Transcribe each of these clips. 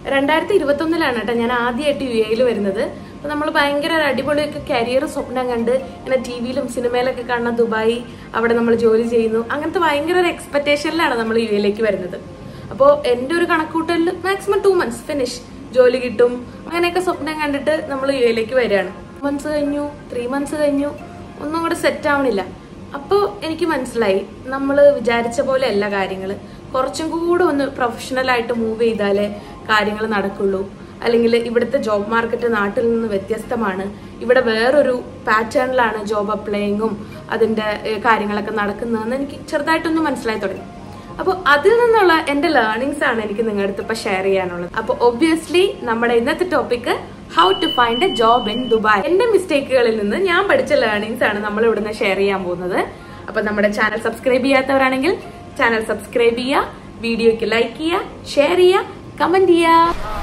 രണ്ടായിരത്തി ഇരുപത്തി ഒന്നിലാണ് കേട്ടോ ഞാൻ ആദ്യമായിട്ട് യു എയിൽ വരുന്നത് അപ്പൊ നമ്മൾ ഭയങ്കര ഒരു അടിപൊളിയൊക്കെ കരിയർ സ്വപ്നം കണ്ട് ഇങ്ങനെ ടി വിയിലും സിനിമയിലൊക്കെ കാണുന്ന ദുബായ് അവിടെ നമ്മൾ ജോലി ചെയ്യുന്നു അങ്ങനത്തെ ഭയങ്കര ഒരു എക്സ്പെക്ടേഷനിലാണ് നമ്മൾ യു എയിലേക്ക് വരുന്നത് അപ്പോൾ എൻ്റെ ഒരു കണക്കൂട്ടലിൽ മാക്സിമം ടു മന്ത്സ് ഫിനിഷ് ജോലി കിട്ടും അങ്ങനെയൊക്കെ സ്വപ്നം കണ്ടിട്ട് നമ്മൾ യു എയിലേക്ക് വരികയാണ് മന്ത്സ് കഴിഞ്ഞു ത്രീ മന്ത്സ് കഴിഞ്ഞു ഒന്നും കൂടെ സെറ്റ് ആവണില്ല അപ്പോൾ എനിക്ക് മനസ്സിലായി നമ്മൾ വിചാരിച്ച പോലെ അല്ല കാര്യങ്ങൾ കുറച്ചും കൂടെ ഒന്ന് പ്രൊഫഷണൽ ആയിട്ട് മൂവ് ചെയ്താലേ കാര്യങ്ങൾ നടക്കുള്ളൂ അല്ലെങ്കിൽ ഇവിടുത്തെ ജോബ് മാർക്കറ്റ് നാട്ടിൽ നിന്ന് വ്യത്യസ്തമാണ് ഇവിടെ വേറൊരു പാറ്റേണിലാണ് ജോബ് അപ്ലൈയിങ്ങും അതിന്റെ ഏഹ്, കാര്യങ്ങളൊക്കെ നടക്കുന്നതെന്ന് എനിക്ക് ചെറുതായിട്ടൊന്ന് മനസ്സിലായി തുടങ്ങി അപ്പോൾ അതിൽ നിന്നുള്ള എന്റെ ലേണിങ്സ് ആണ് എനിക്ക് നിങ്ങളുടെ അടുത്ത് ഇപ്പൊ ഷെയർ ചെയ്യാനുള്ളത് അപ്പോൾ ഒബ്വിയസ്ലി നമ്മുടെ ഇന്നത്തെ topic how to find a job in Dubai എന്റെ മിസ്റ്റേക്കുകളിൽ നിന്ന് ഞാൻ പഠിച്ച ലേണിങ്സ് ആണ് നമ്മൾ ഇവിടുന്ന് ഷെയർ ചെയ്യാൻ പോകുന്നത് അപ്പൊ നമ്മുടെ ചാനൽ സബ്സ്ക്രൈബ് ചെയ്യാത്തവരാണെങ്കിൽ ചാനൽ സബ്സ്ക്രൈബ് ചെയ്യുക വീഡിയോയ്ക്ക് ലൈക്ക് ചെയ്യുക ഷെയർ ചെയ്യുക കമന്റ് ചെയ്യുക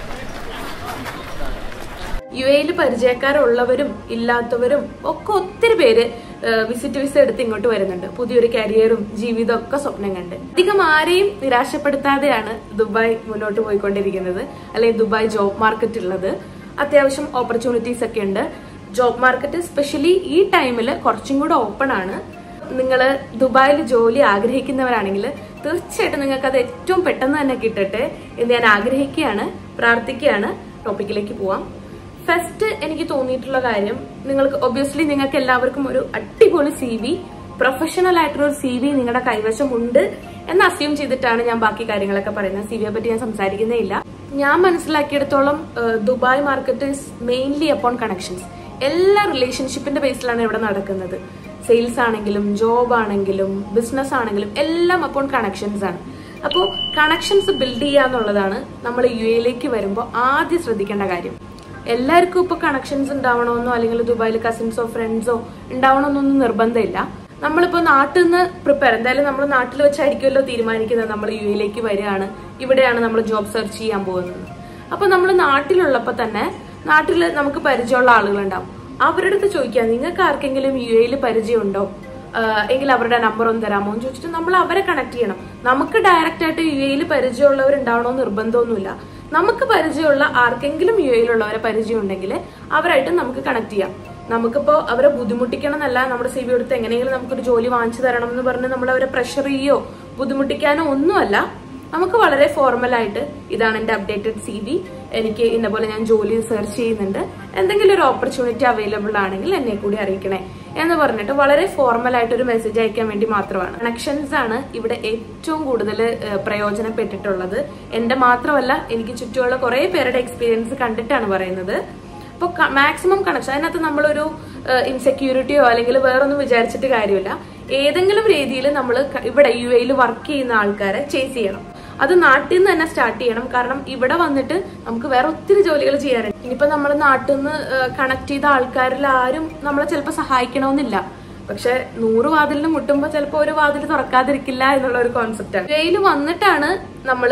യു എയിൽ പരിചയക്കാരുള്ളവരും ഇല്ലാത്തവരും ഒക്കെ ഒത്തിരി പേര് വിസിറ്റ് വിസ എടുത്ത് ഇങ്ങോട്ട് വരുന്നുണ്ട് പുതിയൊരു കരിയറും ജീവിതവും ഒക്കെ സ്വപ്നം കണ്ട് അധികം ആരെയും നിരാശപ്പെടുത്താതെയാണ് ദുബായ് മുന്നോട്ട് പോയിക്കൊണ്ടിരിക്കുന്നത് അല്ലെങ്കിൽ ദുബായ് ജോബ് മാർക്കറ്റ് ഉള്ളത് അത്യാവശ്യം ഓപ്പർച്യൂണിറ്റീസ് ഒക്കെ ഉണ്ട് ജോബ് മാർക്കറ്റ് സ്പെഷ്യലി ഈ ടൈമിൽ കുറച്ചും കൂടെ ഓപ്പൺ ആണ് നിങ്ങൾ ദുബായിൽ ജോലി ആഗ്രഹിക്കുന്നവരാണെങ്കിൽ തീർച്ചയായിട്ടും നിങ്ങൾക്ക് അത് ഏറ്റവും പെട്ടെന്ന് തന്നെ കിട്ടട്ടെ എന്ന് ഞാൻ ആഗ്രഹിക്കുകയാണ് പ്രാർത്ഥിക്കുകയാണ് ടോപ്പിക്കിലേക്ക് പോവാം ഫസ്റ്റ് എനിക്ക് തോന്നിയിട്ടുള്ള കാര്യം നിങ്ങൾക്ക് ഒബ്വിയസ്ലി നിങ്ങൾക്ക് എല്ലാവർക്കും ഒരു അടിപൊളി സി വി പ്രൊഫഷണൽ ആയിട്ടുള്ള ഒരു സി വി നിങ്ങളുടെ കൈവശം ഉണ്ട് എന്ന് അസ്യൂം ചെയ്തിട്ടാണ് ഞാൻ ബാക്കി കാര്യങ്ങളൊക്കെ പറയുന്നത് സി വിയെ പറ്റി ഞാൻ സംസാരിക്കുന്നേ ഇല്ല ഞാൻ മനസ്സിലാക്കിയെടുത്തോളം uh, Dubai market is mainly upon connections എല്ലാ റിലേഷൻഷിപ്പിന്റെ ബേസിലാണ് ഇവിടെ നടക്കുന്നത് സെയിൽസ് ആണെങ്കിലും ജോബ് ആണെങ്കിലും ബിസിനസ് ആണെങ്കിലും എല്ലാം അപ്പോൺ കണക്ഷൻസ് ആണ് അപ്പോൾ കണക്ഷൻസ് ബിൽഡ് ചെയ്യുക എന്നുള്ളതാണ് നമ്മൾ യു എയിലേക്ക് വരുമ്പോൾ ആദ്യം ശ്രദ്ധിക്കേണ്ട കാര്യം എല്ലാവർക്കും ഇപ്പൊ കണക്ഷൻസ് ഉണ്ടാവണമെന്നോ അല്ലെങ്കിൽ ദുബായിൽ കസിൻസോ ഫ്രണ്ട്സോ ഉണ്ടാവണമെന്നൊന്നും നിർബന്ധമില്ല നമ്മളിപ്പോ നാട്ടിൽ നിന്ന് പ്രിപ്പയർ എന്തായാലും നമ്മൾ നാട്ടിൽ വെച്ചായിരിക്കുമല്ലോ തീരുമാനിക്കുന്നത് നമ്മൾ യു എയിലേക്ക് വരികയാണ് ഇവിടെയാണ് നമ്മൾ ജോബ് സെർച്ച് ചെയ്യാൻ പോകുന്നത് അപ്പൊ നമ്മൾ നാട്ടിലുള്ളപ്പോ തന്നെ നാട്ടിൽ നമുക്ക് പരിചയമുള്ള ആളുകളുണ്ടാവും അവരുടെ അടുത്ത് ചോദിക്കാം നിങ്ങൾക്ക് ആർക്കെങ്കിലും യു എയിൽ പരിചയമുണ്ടോ ആഹ് എങ്കിൽ അവരുടെ നമ്പർ ഒന്ന് തരാമോ എന്ന് ചോദിച്ചിട്ട് നമ്മൾ അവരെ കണക്ട് ചെയ്യണം നമുക്ക് ഡയറക്റ്റ് ആയിട്ട് യു എയിൽ പരിചയമുള്ളവരുണ്ടാവണമെന്ന് നിർബന്ധമൊന്നുമില്ല നമുക്ക് പരിചയമുള്ള ആർക്കെങ്കിലും യു എയിലുള്ളവരെ പരിചയം ഉണ്ടെങ്കിൽ അവരായിട്ട് നമുക്ക് കണക്ട് ചെയ്യാം നമുക്കിപ്പോ അവരെ ബുദ്ധിമുട്ടിക്കണം എന്നല്ല നമ്മുടെ സി ബി എടുത്ത് എങ്ങനെയെങ്കിലും നമുക്കൊരു ജോലി വാങ്ങിച്ചു തരണം എന്ന് പറഞ്ഞ് നമ്മൾ അവരെ പ്രഷർ ചെയ്യോ ബുദ്ധിമുട്ടിക്കാനോ ഒന്നുമല്ല നമുക്ക് വളരെ ഫോർമൽ ആയിട്ട് ഇതാണ് എന്റെ അപ്ഡേറ്റഡ് സി വി എനിക്ക് ഇന്ന പോലെ ഞാൻ ജോലി സെർച്ച് ചെയ്യുന്നുണ്ട് എന്തെങ്കിലും ഒരു ഓപ്പർച്യൂണിറ്റി അവൈലബിൾ ആണെങ്കിൽ എന്നെ കൂടി അറിയിക്കണേ എന്ന് പറഞ്ഞിട്ട് വളരെ ഫോർമൽ ആയിട്ട് ഒരു മെസ്സേജ് അയക്കാൻ വേണ്ടി മാത്രമാണ് കണക്ഷൻസ് ആണ് ഇവിടെ ഏറ്റവും കൂടുതൽ പ്രയോജനപ്പെട്ടിട്ടുള്ളത് എന്റെ മാത്രമല്ല എനിക്ക് ചുറ്റുമുള്ള കുറെ പേരുടെ എക്സ്പീരിയൻസ് കണ്ടിട്ടാണ് പറയുന്നത് അപ്പോൾ മാക്സിമം കണക്ഷൻ അതിനകത്ത് നമ്മളൊരു ഇൻസെക്യൂരിറ്റിയോ അല്ലെങ്കിൽ വേറൊന്നും വിചാരിച്ചിട്ട് കാര്യമില്ല ഏതെങ്കിലും രീതിയിൽ നമ്മൾ ഇവിടെ യു എയിൽ വർക്ക് ചെയ്യുന്ന ആൾക്കാരെ ചേസ് ചെയ്യണം അത് നാട്ടിൽ നിന്ന് തന്നെ സ്റ്റാർട്ട് ചെയ്യണം കാരണം ഇവിടെ വന്നിട്ട് നമുക്ക് വേറെ ഒത്തിരി ജോലികൾ ചെയ്യാനുണ്ട് ഇനിയിപ്പോ നമ്മൾ നാട്ടിൽ നിന്ന് കണക്ട് ചെയ്ത ആൾക്കാരിൽ ആരും നമ്മളെ ചിലപ്പോൾ സഹായിക്കണമെന്നില്ല പക്ഷെ നൂറ് വാതിലിന് മുട്ടുമ്പോൾ ചിലപ്പോൾ ഒരു വാതിൽ തുറക്കാതിരിക്കില്ല എന്നുള്ള ഒരു കോൺസെപ്റ്റാണ് ജയിൽ വന്നിട്ടാണ് നമ്മൾ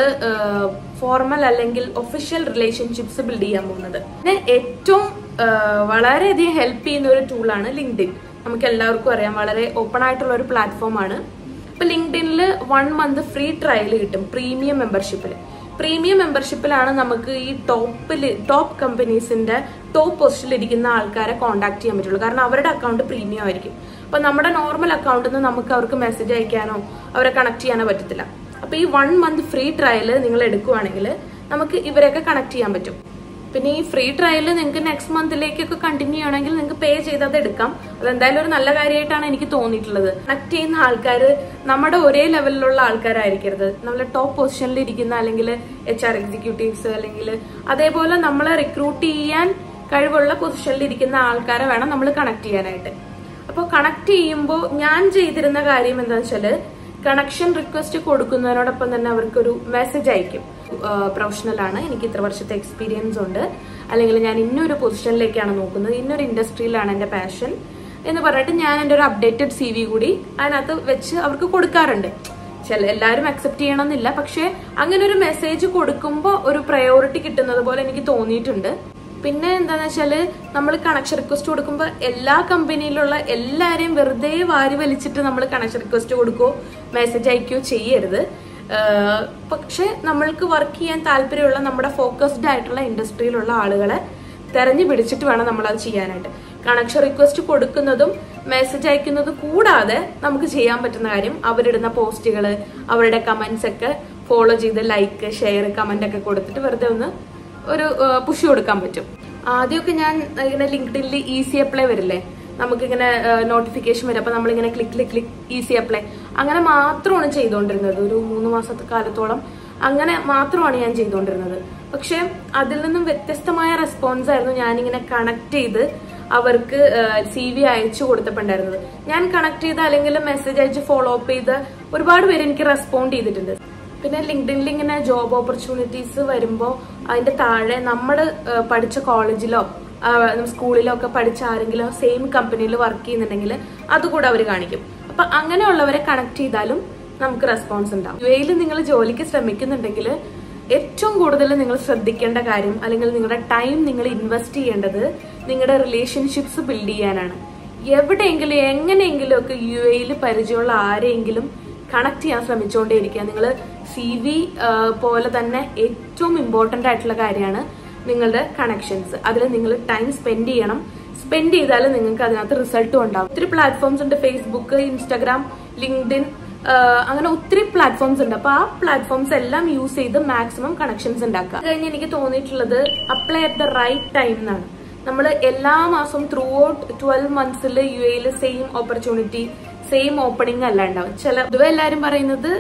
ഫോർമൽ അല്ലെങ്കിൽ ഒഫീഷ്യൽ റിലേഷൻഷിപ്സ് ബിൽഡ് ചെയ്യാൻ പോകുന്നത് പിന്നെ ഏറ്റവും ആ, വളരെയധികം ഹെൽപ്പ് ചെയ്യുന്ന ഒരു ടൂളാണ് ലിങ്ക്ഡിൻ നമുക്ക് എല്ലാവർക്കും അറിയാം വളരെ ഓപ്പൺ ആയിട്ടുള്ള ഒരു പ്ലാറ്റ്ഫോമാണ് ഇപ്പൊ ലിങ്ക്ഡിനിൽ വൺ മന്ത് ഫ്രീ ട്രയൽ കിട്ടും പ്രീമിയം മെമ്പർഷിപ്പിൽ പ്രീമിയം മെമ്പർഷിപ്പിലാണ് നമുക്ക് ഈ ടോപ്പിൽ ടോപ്പ് കമ്പനീസിന്റെ ടോപ്പ് പൊസിഷനിൽ ഇരിക്കുന്ന ആൾക്കാരെ കോൺടാക്ട് ചെയ്യാൻ പറ്റുള്ളൂ കാരണം അവരുടെ അക്കൗണ്ട് പ്രീമിയം ആയിരിക്കും അപ്പൊ നമ്മുടെ നോർമൽ അക്കൗണ്ടിൽ നിന്ന് നമുക്ക് അവർക്ക് മെസ്സേജ് അയക്കാനോ അവരെ കണക്ട് ചെയ്യാനോ പറ്റത്തില്ല അപ്പൊ ഈ വൺ മന്ത് ഫ്രീ ട്രയൽ നിങ്ങൾ എടുക്കുവാണെങ്കിൽ നമുക്ക് ഇവരെയൊക്കെ കണക്ട് ചെയ്യാൻ പറ്റും പിന്നെ ഈ ഫ്രീ ട്രയൽ നിങ്ങൾക്ക് നെക്സ്റ്റ് മന്തിലേക്കൊക്കെ കണ്ടിന്യൂ ചെയ്യണമെങ്കിൽ നിങ്ങൾക്ക് പേ ചെയ്ത് അത് എടുക്കാം അതെന്തായാലും ഒരു നല്ല കാര്യമായിട്ടാണ് എനിക്ക് തോന്നിയിട്ടുള്ളത് കണക്ട് ചെയ്യുന്ന ആൾക്കാർ നമ്മുടെ ഒരേ ലെവലിലുള്ള ആൾക്കാരായിരിക്കരുത് നമ്മളെ ടോപ്പ് പൊസിഷനിൽ ഇരിക്കുന്ന അല്ലെങ്കിൽ എച്ച് ആർ എക്സിക്യൂട്ടീവ്സ് അല്ലെങ്കിൽ അതേപോലെ നമ്മളെ റിക്രൂട്ട് ചെയ്യാൻ കഴിവുള്ള പൊസിഷനിൽ ഇരിക്കുന്ന ആൾക്കാരെ വേണം നമ്മൾ കണക്ട് ചെയ്യാനായിട്ട് അപ്പോൾ കണക്ട് ചെയ്യുമ്പോൾ ഞാൻ ചെയ്തിരുന്ന കാര്യം എന്താണെന്ന് വെച്ചാല് കണക്ഷൻ റിക്വസ്റ്റ് കൊടുക്കുന്നതിനോടൊപ്പം തന്നെ അവർക്കൊരു മെസ്സേജ് അയക്കും പ്രൊഫഷണൽ ആണ് എനിക്ക് ഇത്ര വർഷത്തെ എക്സ്പീരിയൻസ് ഉണ്ട് അല്ലെങ്കിൽ ഞാൻ ഇന്നൊരു പൊസിഷനിലേക്കാണ് നോക്കുന്നത് ഇന്നൊരു ഇൻഡസ്ട്രിയിലാണ് എൻ്റെ പാഷൻ എന്ന് പറഞ്ഞിട്ട് ഞാൻ എൻ്റെ ഒരു അപ്ഡേറ്റഡ് സി വി കൂടി അതിനകത്ത് വെച്ച് അവർക്ക് കൊടുക്കാറുണ്ട് ചില എല്ലാവരും അക്സെപ്റ്റ് ചെയ്യണമെന്നില്ല പക്ഷെ അങ്ങനെ ഒരു മെസ്സേജ് കൊടുക്കുമ്പോൾ ഒരു പ്രയോറിറ്റി കിട്ടുന്നത് പോലെ എനിക്ക് തോന്നിയിട്ടുണ്ട് പിന്നെ എന്താന്ന് വെച്ചാല് നമ്മൾ കണക്ഷൻ റിക്വസ്റ്റ് കൊടുക്കുമ്പോൾ എല്ലാ കമ്പനിയിലുള്ള എല്ലാരെയും വെറുതെ വാരി വലിച്ചിട്ട് നമ്മൾ കണക്ഷൻ റിക്വസ്റ്റ് കൊടുക്കുകയോ മെസ്സേജ് അയക്കുകയോ ചെയ്യരുത് ഏഹ് പക്ഷെ നമ്മൾക്ക് വർക്ക് ചെയ്യാൻ താല്പര്യമുള്ള നമ്മുടെ ഫോക്കസ്ഡ് ആയിട്ടുള്ള ഇൻഡസ്ട്രിയിലുള്ള ആളുകളെ തെരഞ്ഞു പിടിച്ചിട്ട് വേണം നമ്മൾ അത് ചെയ്യാനായിട്ട് കണക്ഷൻ റിക്വസ്റ്റ് കൊടുക്കുന്നതും മെസ്സേജ് അയക്കുന്നതും കൂടാതെ നമുക്ക് ചെയ്യാൻ പറ്റുന്ന കാര്യം അവരിടുന്ന പോസ്റ്റുകൾ അവരുടെ കമന്റ്സ് ഒക്കെ ഫോളോ ചെയ്ത് ലൈക്ക് ഷെയർ കമന്റ് ഒക്കെ കൊടുത്തിട്ട് വെറുതെ ഒന്ന് ഒരു പുഷ് കൊടുക്കാൻ പറ്റും ആദ്യമൊക്കെ ഞാൻ ഇങ്ങനെ ലിങ്ക്ഡിനിൽ ഈസി അപ്ലൈ വരില്ലേ നമുക്കിങ്ങനെ നോട്ടിഫിക്കേഷൻ വരും അപ്പൊ നമ്മളിങ്ങനെ click click click easy apply അങ്ങനെ മാത്രമാണ് ചെയ്തുകൊണ്ടിരുന്നത് ഒരു മൂന്ന് മാസത്തെ കാലത്തോളം അങ്ങനെ മാത്രമാണ് ഞാൻ ചെയ്തുകൊണ്ടിരുന്നത് പക്ഷെ അതിൽ നിന്നും വ്യത്യസ്തമായ റെസ്പോൺസ് ആയിരുന്നു ഞാനിങ്ങനെ കണക്ട് ചെയ്ത് അവർക്ക് സി വി അയച്ചു കൊടുത്തിട്ടുണ്ടായിരുന്നത് ഞാൻ കണക്ട് ചെയ്ത് അല്ലെങ്കിൽ മെസ്സേജ് അയച്ച് ഫോളോ അപ്പ് ചെയ്ത് ഒരുപാട് പേര് എനിക്ക് റെസ്പോണ്ട് ചെയ്തിട്ടുണ്ട് പിന്നെ ലിങ്ക്ഡിനിൽ ഇങ്ങനെ ജോബ് ഓപ്പർച്യൂണിറ്റീസ് വരുമ്പോൾ അതിന്റെ താഴെ നമ്മൾ പഠിച്ച കോളേജിലോ സ്കൂളിലോ ഒക്കെ പഠിച്ച ആരെങ്കിലും സെയിം കമ്പനിയിൽ വർക്ക് ചെയ്യുന്നുണ്ടെങ്കിൽ അതുകൂടെ അവർ കാണിക്കും അപ്പൊ അങ്ങനെയുള്ളവരെ കണക്ട് ചെയ്താലും നമുക്ക് റെസ്പോൺസ് ഉണ്ടാവും യു എയിൽ നിങ്ങൾ ജോലിക്ക് ശ്രമിക്കുന്നുണ്ടെങ്കിൽ ഏറ്റവും കൂടുതൽ നിങ്ങൾ ശ്രദ്ധിക്കേണ്ട കാര്യം അല്ലെങ്കിൽ നിങ്ങളുടെ ടൈം നിങ്ങൾ ഇൻവെസ്റ്റ് ചെയ്യേണ്ടത് നിങ്ങളുടെ റിലേഷൻഷിപ്സ് ബിൽഡ് ചെയ്യാനാണ് എവിടെയെങ്കിലും എങ്ങനെയെങ്കിലും ഒക്കെ യു എയിൽ പരിചയമുള്ള ആരെയെങ്കിലും കണക്ട് ചെയ്യാൻ ശ്രമിച്ചുകൊണ്ടേയിരിക്കുക നിങ്ങൾ സി വി പോലെ തന്നെ ഏറ്റവും ഇമ്പോർട്ടന്റ് ആയിട്ടുള്ള കാര്യമാണ് നിങ്ങളുടെ കണക്ഷൻസ് അതിൽ നിങ്ങൾ ടൈം സ്പെൻഡ് ചെയ്യണം സ്പെൻഡ് ചെയ്താൽ നിങ്ങൾക്ക് അതിനകത്ത് റിസൾട്ടും ഉണ്ടാവും ഒത്തിരി പ്ലാറ്റ്ഫോംസ് ഉണ്ട് ഫേസ്ബുക്ക് ഇൻസ്റ്റാഗ്രാം ലിങ്ക്ഡിൻ അങ്ങനെ ഒത്തിരി പ്ലാറ്റ്ഫോംസ് ഉണ്ട് അപ്പൊ ആ പ്ലാറ്റ്ഫോംസ് എല്ലാം യൂസ് ചെയ്ത് മാക്സിമം കണക്ഷൻസ് ഉണ്ടാക്കുക അത് കഴിഞ്ഞ് എനിക്ക് തോന്നിയിട്ടുള്ളത് apply at the right time എന്നാണ് നമ്മൾ എല്ലാ മാസവും ത്രൂ ഔട്ട് ട്വൽവ് മന്ത്സിൽ യു എയിൽ സെയിം ഓപ്പർച്യൂണിറ്റി സെയിം ഓപ്പണിംഗ് അല്ല ഉണ്ടാവും ചില പൊതുവെ എല്ലാവരും പറയുന്നത്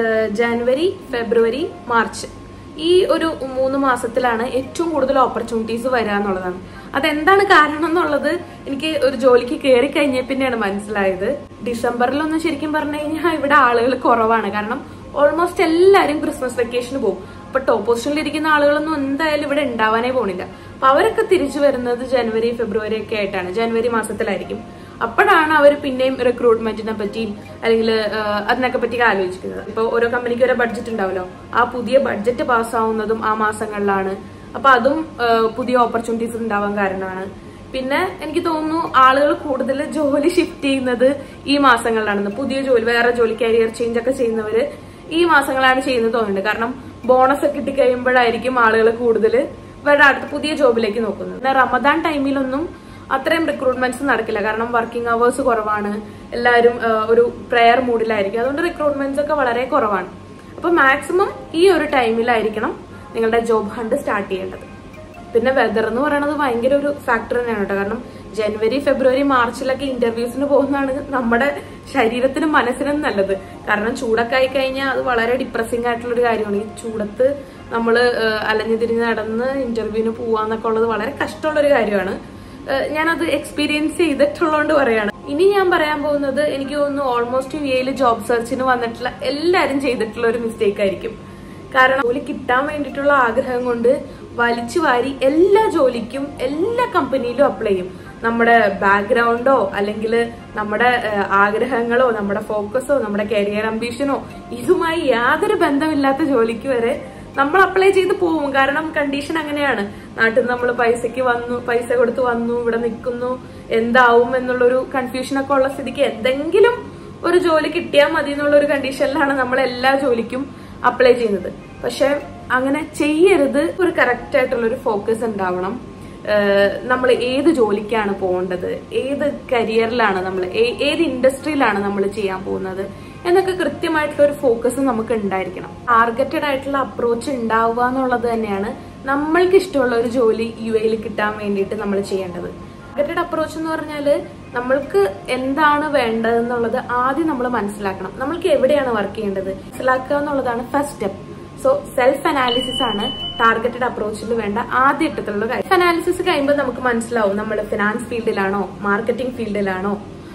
ജനുവരി ഫെബ്രുവരി മാർച്ച് ഈ ഒരു മൂന്ന് മാസത്തിലാണ് ഏറ്റവും കൂടുതൽ ഓപ്പർച്യൂണിറ്റീസ് വരിക എന്നുള്ളതാണ് അതെന്താണ് കാരണം എന്നുള്ളത് എനിക്ക് ഒരു ജോലിക്ക് കയറി കഴിഞ്ഞ പിന്നെയാണ് മനസ്സിലായത് ഡിസംബറിലൊന്നും ശരിക്കും പറഞ്ഞു കഴിഞ്ഞാൽ ഇവിടെ ആളുകൾ കുറവാണ് കാരണം ഓൾമോസ്റ്റ് എല്ലാവരും ക്രിസ്മസ് വെക്കേഷന് പോകും അപ്പൊ ടോപ്പ് പൊസിഷനിൽ ഇരിക്കുന്ന ആളുകളൊന്നും എന്തായാലും ഇവിടെ ഉണ്ടാവാനേ പോണില്ല അപ്പൊ അവരൊക്കെ തിരിച്ചു വരുന്നത് ജനുവരി ഫെബ്രുവരി ഒക്കെ ആയിട്ടാണ് ജനുവരി മാസത്തിലായിരിക്കും അപ്പോഴാണ് അവർ പിന്നെയും റിക്രൂട്ട്മെന്റിനെ പറ്റിയും അല്ലെങ്കിൽ അതിനൊക്കെ പറ്റി ആലോചിക്കുന്നത് ഇപ്പോൾ ഓരോ കമ്പനിക്ക് ഓരോ ബഡ്ജറ്റ് ഉണ്ടാവല്ലോ ആ പുതിയ ബഡ്ജറ്റ് പാസ്സാവുന്നതും ആ മാസങ്ങളിലാണ് അപ്പൊ അതും പുതിയ ഓപ്പർച്യൂണിറ്റീസ് ഉണ്ടാവാൻ കാരണമാണ് പിന്നെ എനിക്ക് തോന്നുന്നു ആളുകൾ കൂടുതൽ ജോലി ഷിഫ്റ്റ് ചെയ്യുന്നത് ഈ മാസങ്ങളിലാണെന്ന് പുതിയ ജോലി വേറെ ജോലി കരിയർ ചേഞ്ച് ഒക്കെ ചെയ്യുന്നവര് ഈ മാസങ്ങളാണ് ചെയ്യുന്നത് തോന്നുന്നുണ്ട് കാരണം ബോണസ് ഒക്കെ കിട്ടി കഴിയുമ്പോഴായിരിക്കും ആളുകൾ കൂടുതൽ വേറെ അടുത്ത പുതിയ ജോബിലേക്ക് നോക്കുന്നത് പിന്നെ റമദാൻ ടൈമിലൊന്നും അത്രയും റിക്രൂട്ട്മെന്റ്സ് നടക്കില്ല കാരണം വർക്കിംഗ് അവേഴ്സ് കുറവാണ് എല്ലാവരും ഒരു പ്രെയർ മൂഡിലായിരിക്കും അതുകൊണ്ട് റിക്രൂട്ട്മെന്റ്സ് ഒക്കെ വളരെ കുറവാണ് അപ്പൊ മാക്സിമം ഈ ഒരു ടൈമിലായിരിക്കണം നിങ്ങളുടെ ജോബ് ഹണ്ട് സ്റ്റാർട്ട് ചെയ്യേണ്ടത് പിന്നെ വെതർ എന്ന് പറയുന്നത് ഭയങ്കര ഒരു ഫാക്ടർ തന്നെയാണ് കേട്ടോ കാരണം ജനുവരി ഫെബ്രുവരി മാർച്ചിലൊക്കെ ഇന്റർവ്യൂസിന് പോകുന്നതാണ് നമ്മുടെ ശരീരത്തിനും മനസ്സിനും നല്ലത് കാരണം ചൂടൊക്കെ ആയി കഴിഞ്ഞാൽ അത് വളരെ ഡിപ്രസിംഗ് ആയിട്ടുള്ള ഒരു കാര്യമാണ് ഈ ചൂടത്ത് നമ്മൾ അലഞ്ഞു തിരിഞ്ഞ് നടന്ന് ഇന്റർവ്യൂവിന് പോവാന്നൊക്കെ ഉള്ളത് വളരെ കഷ്ടമുള്ള ഒരു കാര്യമാണ് ഞാനത് എക്സ്പീരിയൻസ് ചെയ്തിട്ടുള്ളതുകൊണ്ട് പറയാണ് ഇനി ഞാൻ പറയാൻ പോകുന്നത് എനിക്ക് തോന്നുന്നു ഓൾമോസ്റ്റ് യു എയിൽ ജോബ് സെർച്ചിന് വന്നിട്ടുള്ള എല്ലാവരും ചെയ്തിട്ടുള്ള ഒരു മിസ്റ്റേക്ക് ആയിരിക്കും കാരണം ജോലി കിട്ടാൻ വേണ്ടിയിട്ടുള്ള ആഗ്രഹം കൊണ്ട് വലിച്ചു വാരി എല്ലാ ജോലിക്കും എല്ലാ കമ്പനിയിലും അപ്ലൈ ചെയ്യും നമ്മുടെ ബാക്ക്ഗ്രൗണ്ടോ അല്ലെങ്കിൽ നമ്മുടെ ആഗ്രഹങ്ങളോ നമ്മുടെ ഫോക്കസോ നമ്മുടെ കരിയർ അംബീഷനോ ഇതുമായി യാതൊരു ബന്ധമില്ലാത്ത ജോലിക്ക് വരെ നമ്മൾ അപ്ലൈ ചെയ്ത് പോവും കാരണം കണ്ടീഷൻ അങ്ങനെയാണ് നാട്ടിൽ നമ്മൾ പൈസക്ക് വന്നു പൈസ കൊടുത്ത് വന്നു ഇവിടെ നിൽക്കുന്നു എന്താവും എന്നുള്ളൊരു കൺഫ്യൂഷൻ ഒക്കെ ഉള്ള സ്ഥിതിക്ക് എന്തെങ്കിലും ഒരു ജോലി കിട്ടിയാൽ മതി എന്നുള്ള ഒരു കണ്ടീഷനിലാണ് നമ്മൾ എല്ലാ ജോലിക്കും അപ്ലൈ ചെയ്യുന്നത് പക്ഷെ അങ്ങനെ ചെയ്യരുത് ഒരു കറക്റ്റ് ആയിട്ടുള്ള ഒരു ഫോക്കസ് ഉണ്ടാവണം നമ്മൾ ഏത് ജോലിക്കാണ് പോകേണ്ടത് ഏത് കരിയറിലാണ് നമ്മൾ ഏത് ഇൻഡസ്ട്രിയിലാണ് നമ്മൾ ചെയ്യാൻ പോകുന്നത് എന്നൊക്കെ കൃത്യമായിട്ടുള്ള ഒരു ഫോക്കസ് നമുക്ക് ഉണ്ടായിരിക്കണം ടാർഗറ്റഡ് ആയിട്ടുള്ള അപ്രോച്ച് ഉണ്ടാവുക എന്നുള്ളത് തന്നെയാണ് നമ്മൾക്ക് ഇഷ്ടമുള്ള ഒരു ജോലി യു എയിൽ കിട്ടാൻ വേണ്ടിയിട്ട് നമ്മൾ ചെയ്യേണ്ടത് ടാർഗറ്റഡ് അപ്രോച്ച് എന്ന് പറഞ്ഞാല് നമ്മൾക്ക് എന്താണ് വേണ്ടത് എന്നുള്ളത് ആദ്യം നമ്മൾ മനസ്സിലാക്കണം നമ്മൾക്ക് എവിടെയാണ് വർക്ക് ചെയ്യേണ്ടത് മനസ്സിലാക്കുക എന്നുള്ളതാണ് first step so self analysis ആണ് ടാർഗറ്റഡ് അപ്രോച്ചിൽ വേണ്ട ആദ്യ ഘട്ടത്തിലുള്ള കാര്യം സെൽഫ് അനാലിസിസ് കഴിയുമ്പോൾ നമുക്ക് മനസ്സിലാവും നമ്മൾ ഫിനാൻസ് ഫീൽഡിലാണോ മാർക്കറ്റിംഗ് ഫീൽഡിലാണോ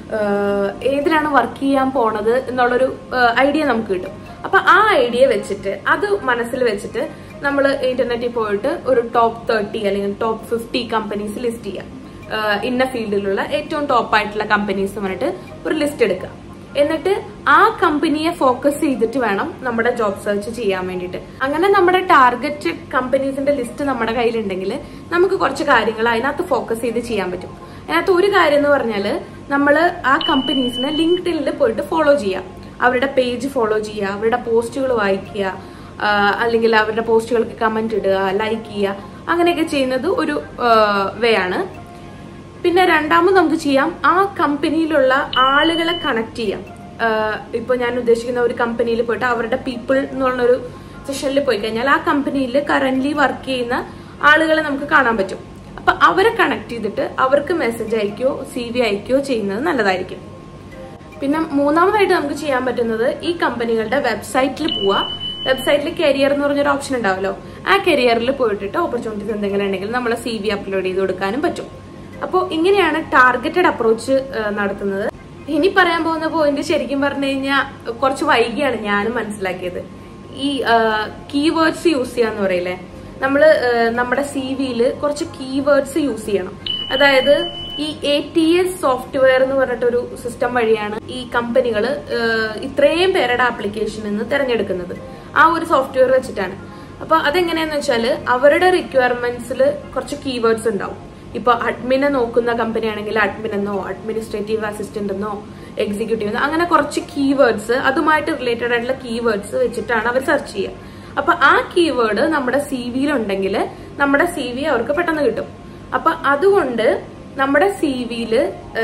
ഏതിലാണ് വർക്ക് ചെയ്യാൻ പോണത് എന്നുള്ളൊരു ഐഡിയ നമുക്ക് കിട്ടും അപ്പൊ ആ ഐഡിയ വെച്ചിട്ട് അത് മനസ്സിൽ വെച്ചിട്ട് നമ്മൾ ഇന്റർനെറ്റിൽ പോയിട്ട് ഒരു ടോപ്പ് തേർട്ടി അല്ലെങ്കിൽ ടോപ്പ് ഫിഫ്റ്റി കമ്പനീസ് ലിസ്റ്റ് ചെയ്യാം ഇന്ന ഫീൽഡിലുള്ള ഏറ്റവും ടോപ്പ് ആയിട്ടുള്ള കമ്പനീസ് പറഞ്ഞിട്ട് ഒരു ലിസ്റ്റ് എടുക്കുക എന്നിട്ട് ആ കമ്പനിയെ ഫോക്കസ് ചെയ്തിട്ട് വേണം നമ്മുടെ ജോബ് സെർച്ച് ചെയ്യാൻ വേണ്ടിയിട്ട് അങ്ങനെ നമ്മുടെ ടാർഗറ്റ് കമ്പനീസിന്റെ ലിസ്റ്റ് നമ്മുടെ കയ്യിലുണ്ടെങ്കിൽ നമുക്ക് കുറച്ച് കാര്യങ്ങൾ അതിനകത്ത് ഫോക്കസ് ചെയ്ത് ചെയ്യാൻ പറ്റും അതിനകത്ത് ഒരു കാര്യം എന്ന് പറഞ്ഞാൽ നമ്മൾ ആ കമ്പനീസിനെ ലിങ്ക്ഡിനിൽ പോയിട്ട് ഫോളോ ചെയ്യാം അവരുടെ പേജ് ഫോളോ ചെയ്യുക അവരുടെ പോസ്റ്റുകൾ വായിക്കുക ആ, അല്ലെങ്കിൽ അവരുടെ പോസ്റ്റുകൾക്ക് കമന്റ് ഇടുക ലൈക്ക് ചെയ്യുക അങ്ങനെയൊക്കെ ചെയ്യുന്നത് ഒരു വേ ആണ് പിന്നെ രണ്ടാമത് നമുക്ക് ചെയ്യാം ആ കമ്പനിയിലുള്ള ആളുകളെ കണക്ട് ചെയ്യാം ആഹ് ഇപ്പൊ ഞാൻ ഉദ്ദേശിക്കുന്ന ഒരു കമ്പനിയിൽ പോയിട്ട് അവരുടെ പീപ്പിൾ എന്ന് പറഞ്ഞൊരു സെഷനിൽ പോയി കഴിഞ്ഞാൽ ആ കമ്പനിയിൽ കറന്റ് വർക്ക് ചെയ്യുന്ന ആളുകളെ നമുക്ക് കാണാൻ പറ്റും അപ്പൊ അവരെ കണക്ട് ചെയ്തിട്ട് അവർക്ക് മെസ്സേജ് അയക്കുകയോ സി വി അയക്കുകയോ ചെയ്യുന്നത് നല്ലതായിരിക്കും പിന്നെ മൂന്നാമതായിട്ട് നമുക്ക് ചെയ്യാൻ പറ്റുന്നത് ഈ കമ്പനികളുടെ വെബ്സൈറ്റിൽ പോവുക വെബ്സൈറ്റിൽ കരിയർ എന്ന് പറഞ്ഞൊരു ഓപ്ഷൻ ഉണ്ടാവല്ലോ ആ കരിയറിൽ പോയിട്ടിട്ട് ഓപ്പർച്യൂണിറ്റീസ് എന്തെങ്കിലും ഉണ്ടെങ്കിൽ നമ്മളെ സി വി അപ്ലോഡ് ചെയ്ത് കൊടുക്കാനും പറ്റും അപ്പോൾ ഇങ്ങനെയാണ് ടാർഗറ്റഡ് അപ്രോച്ച് നടത്തുന്നത് ഇനി പറയാൻ പോകുന്ന പോയിന്റ് ശരിക്കും പറഞ്ഞു കഴിഞ്ഞാൽ കുറച്ച് വൈകിയാണ് ഞാനും മനസ്സിലാക്കിയത് ഈ കീവേഡ്സ് യൂസ് ചെയ്യാന്ന് പറയില്ലേ നമ്മള് ഏഹ്, നമ്മുടെ സി വിയിൽ കുറച്ച് കീവേഡ്സ് യൂസ് ചെയ്യണം അതായത് ഈ എ ടി എസ് സോഫ്റ്റ്വെയർ എന്ന് പറഞ്ഞിട്ടൊരു സിസ്റ്റം വഴിയാണ് ഈ കമ്പനികൾ ഇത്രയും പേരുടെ ആപ്ലിക്കേഷൻ നിന്ന് തിരഞ്ഞെടുക്കുന്നത് ആ ഒരു സോഫ്റ്റ്വെയർ വെച്ചിട്ടാണ് അപ്പൊ അതെങ്ങനെയാന്ന് വെച്ചാല് അവരുടെ റിക്വയർമെന്റ്സിൽ കുറച്ച് കീവേഡ്സ് ഉണ്ടാവും ഇപ്പൊ അഡ്മിനെ നോക്കുന്ന കമ്പനി ആണെങ്കിൽ അഡ്മിൻ എന്നോ അഡ്മിനിസ്ട്രേറ്റീവ് അസിസ്റ്റന്റ് എന്നോ എക്സിക്യൂട്ടീവ് എന്നോ അങ്ങനെ കുറച്ച് കീവേഡ്സ് അതുമായിട്ട് റിലേറ്റഡ് ആയിട്ടുള്ള കീവേഡ്സ് വെച്ചിട്ടാണ് അവർ സെർച്ച് ചെയ്യുക അപ്പൊ ആ കീവേഡ് നമ്മുടെ സി വിയിൽ ഉണ്ടെങ്കിൽ നമ്മുടെ സി വി അവർക്ക് പെട്ടെന്ന് കിട്ടും അപ്പൊ അതുകൊണ്ട് നമ്മുടെ സി വിയില്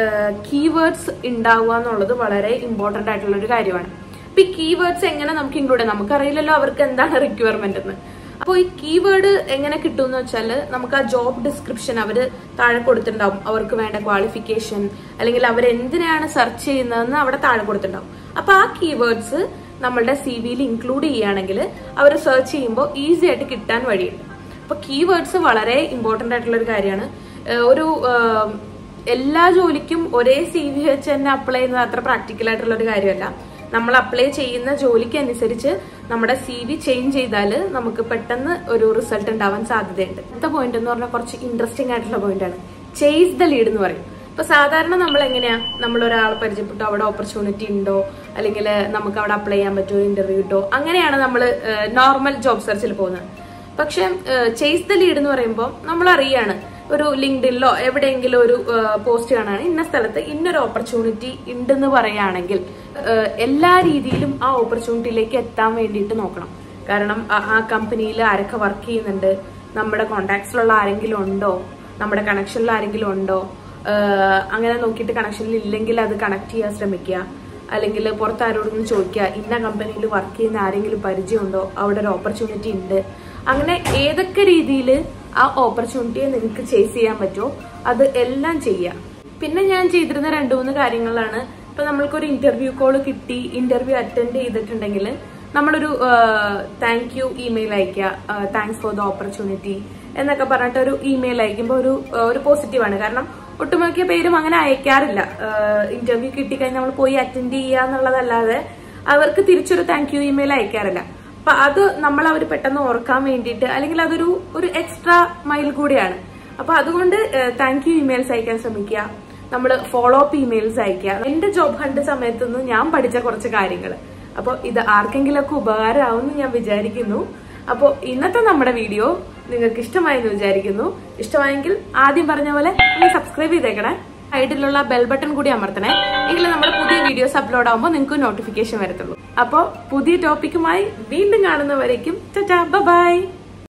കീവേഡ്സ് ഉണ്ടാവുക എന്നുള്ളത് വളരെ ഇമ്പോർട്ടന്റ് ആയിട്ടുള്ള ഒരു കാര്യമാണ് അപ്പൊ ഈ കീവേഡ്സ് എങ്ങനെ നമുക്ക് ഇൻക്ലൂഡ് ചെയ്യാം നമുക്കറിയില്ലല്ലോ അവർക്ക് എന്താണ് റിക്വയർമെന്റ് എന്ന് അപ്പോൾ ഈ കീവേഡ് എങ്ങനെ കിട്ടും എന്ന് വെച്ചാൽ നമുക്ക് ആ ജോബ് ഡിസ്ക്രിപ്ഷൻ അവര് താഴെ കൊടുത്തിട്ടുണ്ടാവും അവർക്ക് വേണ്ട ക്വാളിഫിക്കേഷൻ അല്ലെങ്കിൽ അവർ എന്തിനാണ് സെർച്ച് ചെയ്യുന്നതെന്ന് അവിടെ താഴെ കൊടുത്തിട്ടുണ്ടാവും അപ്പൊ ആ കീവേഡ്സ് നമ്മളുടെ സി വിയിൽ ഇൻക്ലൂഡ് ചെയ്യുകയാണെങ്കിൽ അവർ സെർച്ച് ചെയ്യുമ്പോൾ ഈസി ആയിട്ട് കിട്ടാൻ വഴിയുണ്ട് അപ്പൊ കീവേഡ്സ് വളരെ ഇമ്പോർട്ടന്റ് ആയിട്ടുള്ള ഒരു കാര്യമാണ് ഏഹ് ഒരു ഏഹ് എല്ലാ ജോലിക്കും ഒരേ സി വി വെച്ച് തന്നെ അപ്ലൈ ചെയ്യുന്നത് അത്ര പ്രാക്ടിക്കൽ ആയിട്ടുള്ള ഒരു കാര്യമല്ല നമ്മൾ അപ്ലൈ ചെയ്യുന്ന ജോലിക്ക് അനുസരിച്ച് നമ്മുടെ സി വി ചേഞ്ച് ചെയ്താൽ നമുക്ക് പെട്ടെന്ന് ഒരു റിസൾട്ട് ഉണ്ടാവാൻ സാധ്യതയുണ്ട് അടുത്ത പോയിന്റ് എന്ന് പറഞ്ഞാൽ കുറച്ച് ഇൻട്രസ്റ്റിംഗ് ആയിട്ടുള്ള പോയിന്റ് ആണ് ചേസ് ദ ലീഡ് എന്ന് പറയും ഇപ്പൊ സാധാരണ നമ്മൾ എങ്ങനെയാ നമ്മൾ ഒരാളെ പരിചയപ്പെട്ടു അവിടെ ഓപ്പർച്യൂണിറ്റി ഉണ്ടോ അല്ലെങ്കിൽ നമുക്ക് അവിടെ അപ്ലൈ ചെയ്യാൻ പറ്റുമോ ഇന്റർവ്യൂ കിട്ടോ അങ്ങനെയാണ് നമ്മൾ നോർമൽ ജോബ് സെർച്ചിൽ പോകുന്നത് പക്ഷെ ചേസ് ദ ലീഡ് എന്ന് പറയുമ്പോൾ നമ്മൾ അറിയാണ് ഒരു ലിങ്ക്ഡിനിലോ എവിടെയെങ്കിലും ഒരു പോസ്റ്റ് കാണുകയാണ് ഇന്ന സ്ഥലത്ത് ഇന്നൊരു ഓപ്പർച്യൂണിറ്റി ഉണ്ടെന്ന് പറയുകയാണെങ്കിൽ ഏഹ്, എല്ലാ രീതിയിലും ആ ഓപ്പർച്യൂണിറ്റിയിലേക്ക് എത്താൻ വേണ്ടിയിട്ട് നോക്കണം കാരണം ആ- ആ കമ്പനിയിൽ ആരൊക്കെ വർക്ക് ചെയ്യുന്നുണ്ട് നമ്മുടെ കോണ്ടാക്ട്സിലുള്ള ആരെങ്കിലും ഉണ്ടോ നമ്മുടെ കണക്ഷനിൽ ആരെങ്കിലും ഉണ്ടോ ഏഹ്, അങ്ങനെ നോക്കിയിട്ട് കണക്ഷനിൽ ഇല്ലെങ്കിൽ അത് കണക്ട് ചെയ്യാൻ ശ്രമിക്കുക അല്ലെങ്കിൽ പുറത്ത് ആരോടെങ്കിലും ചോദിക്കുക ഇന്ന കമ്പനിയിൽ വർക്ക് ചെയ്യുന്ന ആരെങ്കിലും പരിചയമുണ്ടോ അവിടെ ഒരു ഓപ്പർച്യൂണിറ്റി ഉണ്ട് അങ്ങനെ ഏതൊക്കെ രീതിയിൽ ആ ഓപ്പർച്യൂണിറ്റിയെ നിങ്ങൾക്ക് ചേസ് ചെയ്യാൻ പറ്റുമോ അത് എല്ലാം ചെയ്യുക പിന്നെ ഞാൻ ചെയ്തിരുന്ന രണ്ടു മൂന്ന് കാര്യങ്ങളാണ് ഇപ്പൊ നമ്മൾക്കൊരു ഇന്റർവ്യൂ കോൾ കിട്ടി ഇന്റർവ്യൂ അറ്റൻഡ് ചെയ്തിട്ടുണ്ടെങ്കിൽ നമ്മളൊരു താങ്ക് യു ഇമെയിൽ അയക്കുക താങ്ക്സ് ഫോർ ദ ഓപ്പർച്യൂണിറ്റി എന്നൊക്കെ പറഞ്ഞിട്ട് ഒരു ഇമെയിൽ അയക്കുമ്പോൾ ഒരു ആ, ഒരു പോസിറ്റീവാണ് കാരണം ഒട്ടുമിക്ക പേരും അങ്ങനെ അയക്കാറില്ല ഇന്റർവ്യൂ കിട്ടിക്കഴിഞ്ഞാൽ നമ്മൾ പോയി അറ്റൻഡ് ചെയ്യുക എന്നുള്ളതല്ലാതെ അവർക്ക് തിരിച്ചൊരു താങ്ക് യു ഇമെയിൽ അയക്കാറില്ല അപ്പൊ അത് നമ്മൾ അവർ പെട്ടെന്ന് ഓർക്കാൻ വേണ്ടിയിട്ട് അല്ലെങ്കിൽ അതൊരു ഒരു എക്സ്ട്രാ മൈൽ കൂടിയാണ് അപ്പൊ അതുകൊണ്ട് താങ്ക് യു ഇമെയിൽസ് അയക്കാൻ ശ്രമിക്കുക നമ്മൾ ഫോളോ അപ്പ് ഇമെയിൽസ് അയക്കുക എന്റെ ജോബ് ഹണ്ട് സമയത്ത് നിന്ന് ഞാൻ പഠിച്ച കുറച്ച് കാര്യങ്ങൾ അപ്പോൾ ഇത് ആർക്കെങ്കിലുമൊക്കെ ഉപകാരമാവുമെന്ന് ഞാൻ വിചാരിക്കുന്നു അപ്പോൾ ഇന്നത്തെ നമ്മുടെ വീഡിയോ നിങ്ങൾക്ക് ഇഷ്ടമായെന്ന് വിചാരിക്കുന്നു ഇഷ്ടമായെങ്കിൽ ആദ്യം പറഞ്ഞ പോലെ നിങ്ങൾ സബ്സ്ക്രൈബ് ചെയ്തേക്കണേ സൈഡിലുള്ള ബെൽ ബട്ടൺ കൂടി അമർത്തണേ എങ്കിൽ നമ്മുടെ പുതിയ വീഡിയോസ് അപ്ലോഡ് ആകുമ്പോൾ നിങ്ങൾക്ക് നോട്ടിഫിക്കേഷൻ വരത്തുള്ളൂ അപ്പോൾ പുതിയ ടോപ്പിക്കുമായി വീണ്ടും കാണുന്നവരേക്കും ബൈ